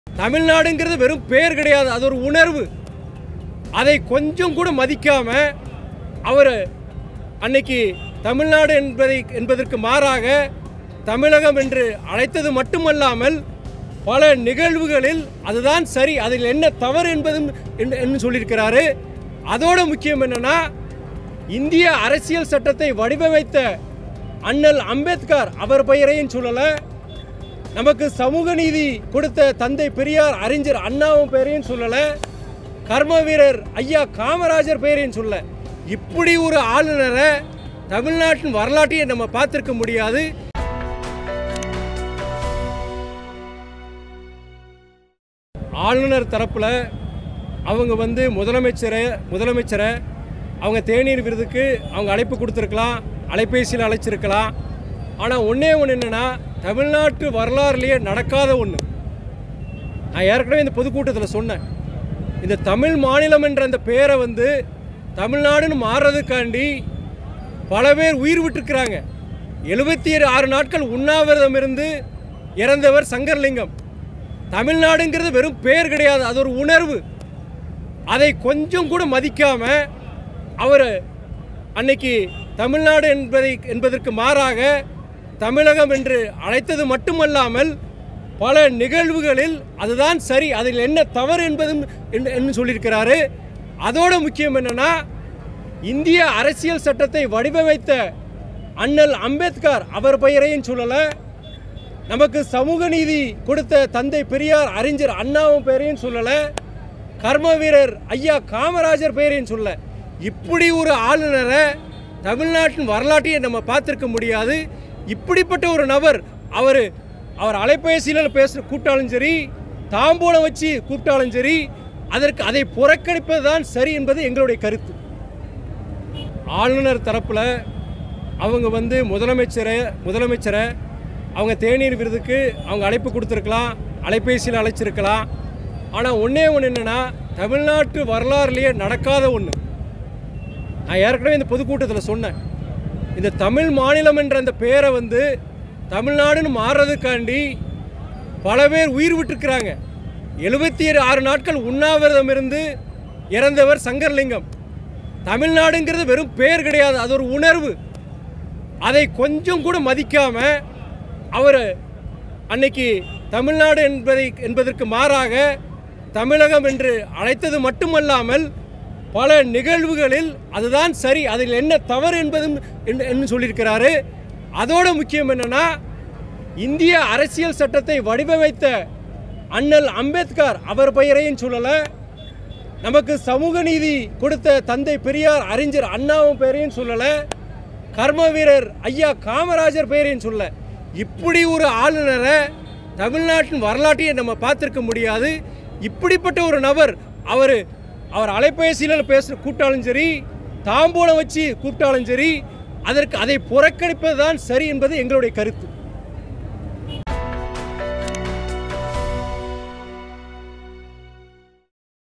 தமிழ்நாடுங்கிறது வெறும் பேர் கிடையாது அது ஒரு உணர்வு அதை கொஞ்சம் கூட மதிக்காம அவர் அன்னைக்கு தமிழ்நாடு என்பதை என்பதற்கு மாறாக தமிழகம் என்று அழைத்தது மட்டுமல்லாமல் பல நிகழ்வுகளில் அதுதான் சரி அதில் என்ன தவறு என்பதும் என்று- என்று சொல்லியிருக்கிறாரு அதோட முக்கியம் என்னன்னா இந்திய அரசியல் சட்டத்தை வடிவமைத்த அண்ணல் அம்பேத்கர் அவர் பெயரையும் சொல்லலை நமக்கு சமூக நீதி கொடுத்த தந்தை பெரியார் அறிஞர் அண்ணாவும் பெயரையும் சொல்லலை கர்ம வீரர் ஐயா காமராஜர் பெயரையும் சொல்ல இப்படி ஒரு ஆளுநரை தமிழ்நாட்டின் வரலாற்றையே நம்ம பார்த்திருக்க முடியாது ஆளுநர் தரப்பில் அவங்க வந்து முதலமைச்சரை முதலமைச்சரை அவங்க தேநீர் விருதுக்கு அவங்க அழைப்பு கொடுத்துருக்கலாம் அலைபேசியில் அழைச்சிருக்கலாம் ஆனால் ஒன்றே ஒன்று என்னென்னா தமிழ்நாட்டு வரலாறுலேயே நடக்காத ஒன்று நான் ஏற்கனவே இந்த பொதுக்கூட்டத்தில் சொன்னேன் இந்த தமிழ் மாநிலம் என்ற அந்த பேரை வந்து தமிழ்நாடுன்னு மாறுறதுக்காண்டி பல பேர் உயிர் விட்டுருக்குறாங்க எழுபத்தி ஆறு நாட்கள் உண்ணாவிரதம் இருந்து இறந்தவர் சங்கர்லிங்கம் தமிழ்நாடுங்கிறது வெறும் பேர் கிடையாது அது ஒரு உணர்வு அதை கொஞ்சம் கூட மதிக்காம அவர் அன்னைக்கு தமிழ்நாடு என்பதை என்பதற்கு மாறாக தமிழகம் என்று அழைத்தது மட்டுமல்லாமல் பல நிகழ்வுகளில் அதுதான் சரி அதில் என்ன தவறு என்பதும் என்று- என்று சொல்லியிருக்கிறாரு அதோட முக்கியம் என்னன்னா இந்திய அரசியல் சட்டத்தை வடிவமைத்த அண்ணல் அம்பேத்கர் அவர் பெயரையும் சொல்லலை நமக்கு சமூக நீதி கொடுத்த தந்தை பெரியார் அறிஞர் அண்ணாவும் பெயரையும் சொல்லலை கர்ம வீரர் ஐயா காமராஜர் பெயரையும் சொல்ல இப்படி ஒரு ஆளுநரை தமிழ்நாட்டின் வரலாற்றையே நம்ம பார்த்திருக்க முடியாது இப்படிப்பட்ட ஒரு நபர் அவர் அவர் அலைபேசியில் பேசுகிற கூப்பிட்டாலும் சரி தாம்பூலம் வச்சு கூப்பிட்டாலும் சரி அதற்கு அதை புறக்கணிப்பது தான் சரி என்பது எங்களுடைய கருத்து ஆளுநர் தரப்பில் அவங்க வந்து முதலமைச்சரை முதலமைச்சரை அவங்க தேநீர் விருதுக்கு அவங்க அழைப்பு கொடுத்துருக்கலாம் அலைபேசியில் அழைச்சிருக்கலாம் ஆனால் ஒன்றே ஒன்று என்னென்னா தமிழ்நாட்டு வரலாறுலேயே நடக்காத ஒன்று நான் ஏற்கனவே இந்த பொதுக்கூட்டத்தில் சொன்னேன் இந்த தமிழ் மாநிலம் என்ற அந்த பேரை வந்து தமிழ்நாடுன்னு மாறுறதுக்காண்டி பல பேர் உயிர் விட்டுருக்குறாங்க எழுபத்தி ஆறு நாட்கள் உண்ணாவிரதம் இருந்து இறந்தவர் சங்கர்லிங்கம் தமிழ்நாடுங்கிறது வெறும் பேர் கிடையாது அது ஒரு உணர்வு அதை கொஞ்சம் கூட மதிக்காம அவர் அன்னைக்கு தமிழ்நாடு என்பதை என்பதற்கு மாறாக தமிழகம் என்று அழைத்தது மட்டுமல்லாமல் பல நிகழ்வுகளில் அதுதான் சரி அதில் என்ன தவறு என்பதும் என்று- என்று சொல்லியிருக்கிறாரு அதோட முக்கியம் என்னன்னா இந்திய அரசியல் சட்டத்தை வடிவமைத்த அண்ணல் அம்பேத்கர் அவர் பெயரையும் சொல்லலை நமக்கு சமூக நீதி கொடுத்த தந்தை பெரியார் அறிஞர் அண்ணாவும் பெயரையும் சொல்லலை கர்ம வீரர் ஐயா காமராஜர் பெயரையும் சொல்ல இப்படி ஒரு ஆளுநரை தமிழ்நாட்டின் வரலாற்றையே நம்ம பார்த்திருக்க முடியாது இப்படிப்பட்ட ஒரு நபர் அவர் அவர் அலைபேசியில் பேசுகிற கூப்பிட்டாலும் சரி தாம்பூலம் வச்சு கூப்பிட்டாலும் சரி அதற்கு அதை புறக்கணிப்பது தான் சரி என்பது எங்களுடைய கருத்து